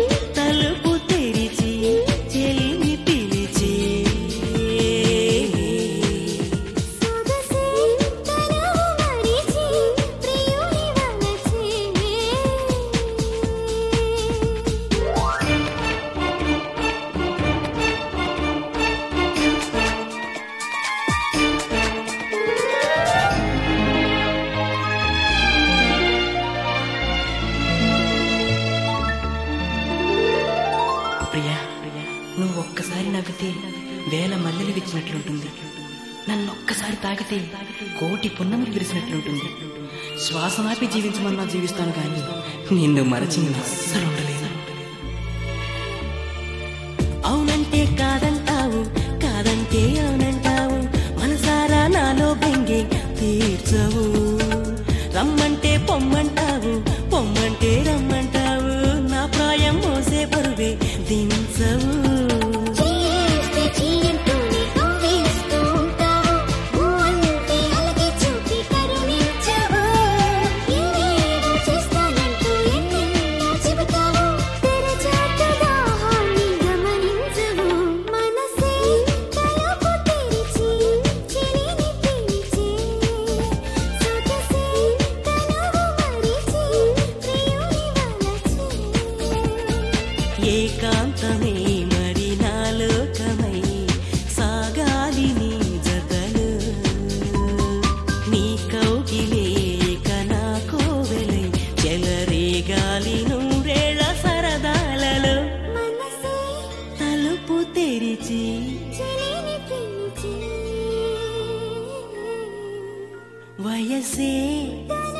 తలుపు తెరిచి చెలిని పిలిచి సొగసే తనువు మరిచి ప్రియుని వలచే ప్రియా నువ్వు ఒక్కసారి నవ్వితే వేల మల్లెలు విచ్చినట్లుంటుంది నన్ను ఒక్కసారి తాకితే కోటి పున్నములు విరిసినట్లుంటుంది శ్వాసనాపి జీవించమన్నా జీవిస్తాను కానీ నిన్ను మరచి నేను అస్సలు ఉండలేను అవునంటే కాదంటావు కాదంటే అవునంటావు మనసారా నాలో బెంగే తీర్చవు రమ్మంటే పొమ్మంటావు పొమ్మంటే రమ్మంటావు నా ప్రాయం మోసే బరువే దించవు చేస్తే చీయంటూనే కవ్వేస్తూ ఉంటావు ఊవంటే అలగే చూపి కరుణించవు ఏదేదో చేస్తానంటూ ఎన్నెన్నో చెబుతావు తెరచాటు దాహాన్ని గమనించవు మనసే తలుపు తెరిచి చెలిని పిలిచి సొగసే తనువు మరిచి ప్రియుని వలచే ఏకాంతమే మరి నాలోకమై సాగాలి నీ జతలు నీ కౌగిలే కనా కోవెలై చెలరేగాలి నూరేళ్ల సరదాలలో మనసే తలుపు తెరిచి చెలిని పిలిచి వయసే తన